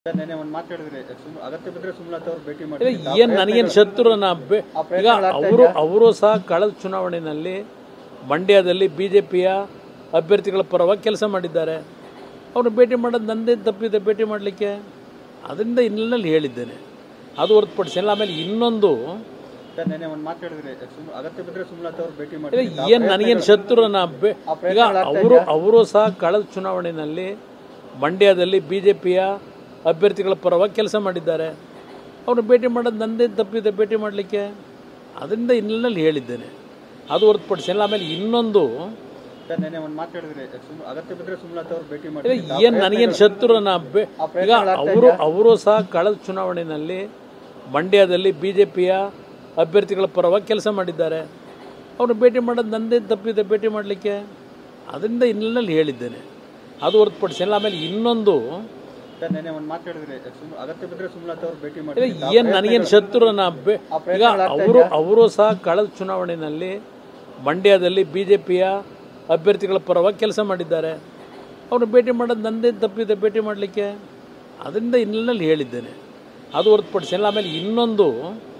sir ನೆನ್ನೆ ಒಂದು ಮಾತಾಡಿದ್ರಿ ಸುಮ್ ಅಗತ್ಯ ಬಿದ್ರೆ ಸುಮಲತಾ ಅವ್ರು ಭೇಟಿ ಏ, ಮಾಡಿ ಏನ್ ನನಗೇನು ಶತ್ರುನ ಬೆ- ಆ ಈಗ ಪ್ರಯತ್ನಗಳಾಗ್ತಾ ಅವರು ಅವರು ಸಹ ಕಳೆದ ಚುನಾವಣೆಯಲ್ಲಿ ಮಂಡ್ಯದಲ್ಲಿ ಬಿ ಜೆ ಪಿಯ ಅಭ್ಯರ್ಥಿಗಳ ಪರವಾಗಿ ಕೆಲಸ ಮಾಡಿದ್ದಾರೆ ಅವ್ರನ್ನ ಭೇಟಿ ಮಾಡೋದು ನಂದೇ ತಪ್ಪಿದೆ ಭೇಟಿ ಮಾಡಲಿಕ್ಕೆ ಅದರಿಂದ ಇನ್ನೆಲ್ಲಿ ಹೇಳಿದ್ದೇನೆ ಅದು ಹೊರತುಪಡಿಸಿಲ್ಲ ಆಮೇಲೆ ಇನ್ನೊಂದು ಸರ್ ನೆನ್ನೆ ಒಂದು ಮಾತಾಡಿದ್ರಿ ಸುಮ್ ಅಗತ್ಯ ಬಿದ್ರೆ ಸುಮಲತಾ ಅವ್ರು ಭೇಟಿ ಏ, ಮಾಡಿ ಏನ್ ನನಗೇನು ಶತ್ರುನ ಬೆ- ಆ ಈಗ ಪ್ರಯತ್ನಗಳಾಗ್ತಾ ಅವರು ಅವರು ಸಹ ಕಳೆದ ಚುನಾವಣೆಯಲ್ಲಿ ಮಂಡ್ಯದಲ್ಲಿ ಬಿ ಜೆ ಪಿಯ ಅಭ್ಯರ್ಥಿಗಳ ಪರವಾಗಿ ಕೆಲಸ ಮಾಡಿದ್ದಾರೆ ಅವ್ರನ್ನ ಭೇಟಿ ಮಾಡೋದು ನಂದೇ ತಪ್ಪಿದೆ ಭೇಟಿ ಮಾಡಲಿಕ್ಕೆ ಅದರಿಂದ ಇನ್ನೆಲ್ಲಿ ಹೇಳಿದ್ದೇನೆ ಅದು ಹೊರತುಪಡಿಸಿಲ್ಲ ಆಮೇಲೆ ಇನ್ನೊಂದು ಸರ್ ನೆನ್ನೆ ಒಂದು ಮಾತಾಡಿದ್ರಿ ಸುಮ್ ಅಗತ್ಯ ಬಿದ್ರೆ ಸುಮಲತಾ ಅವ್ರು ಭೇಟಿ ಏ, ಮಾಡಿ ಏನ್ ನನಗೇನು ಶತ್ರುನ ಬೆ- ಆ ಈಗ ಪ್ರಯತ್ನಗಳಾಗ್ತಾ ಅವರು ಅವರು ಸಹ ಕಳೆದ ಚುನಾವಣೆಯಲ್ಲಿ ಮಂಡ್ಯದಲ್ಲಿ ಬಿ ಜೆ ಪಿಯ ಅಭ್ಯರ್ಥಿಗಳ ಪರವಾಗಿ ಕೆಲಸ ಮಾಡಿದ್ದಾರೆ ಅವ್ರನ್ನ ಭೇಟಿ ಮಾಡೋದು ನಂದೇ ತಪ್ಪಿದೆ ಭೇಟಿ ಮಾಡಲಿಕ್ಕೆ ಅದರಿಂದ ಇನ್ನೆಲ್ಲಿ ಹೇಳಿದ್ದೇನೆ ಅದು ಹೊರತುಪಡಿಸಿಲ್ಲ ಆಮೇಲೆ ಇನ್ನೊಂದು ಸರ್ ನೆನ್ನೆ ಒಂದು ಮಾತಾಡಿದ್ರಿ ಸುಮ್ ಅಗತ್ಯ ಬಿದ್ರೆ ಸುಮಲತಾ ಅವ್ರು ಭೇಟಿ ಏ, ಮಾಡಿ ಏನ್ ನನಗೇನು ಶತ್ರುನ ಬೆ- ಆ ಈಗ ಪ್ರಯತ್ನಗಳಾಗ್ತಾ ಅವರು ಅವರು ಸಹ ಕಳೆದ ಚುನಾವಣೆಯಲ್ಲಿ ಮಂಡ್ಯದಲ್ಲಿ ಬಿ ಜೆ ಪಿಯ ಅಭ್ಯರ್ಥಿಗಳ ಪರವಾಗಿ ಕೆಲಸ ಮಾಡಿದ್ದಾರೆ ಅವ್ರನ್ನ ಭೇಟಿ ಮಾಡೋದು ನಂದೇ ತಪ್ಪಿದೆ ಭೇಟಿ ಮಾಡಲಿಕ್ಕೆ ಅದರಿಂದ ಇನ್ನೆಲ್ಲಿ ಹೇಳಿದ್ದೇನೆ ಅದು ಹೊರತುಪಡಿಸಿಲ್ಲ ಆಮೇಲೆ ಇನ್ನೊಂದು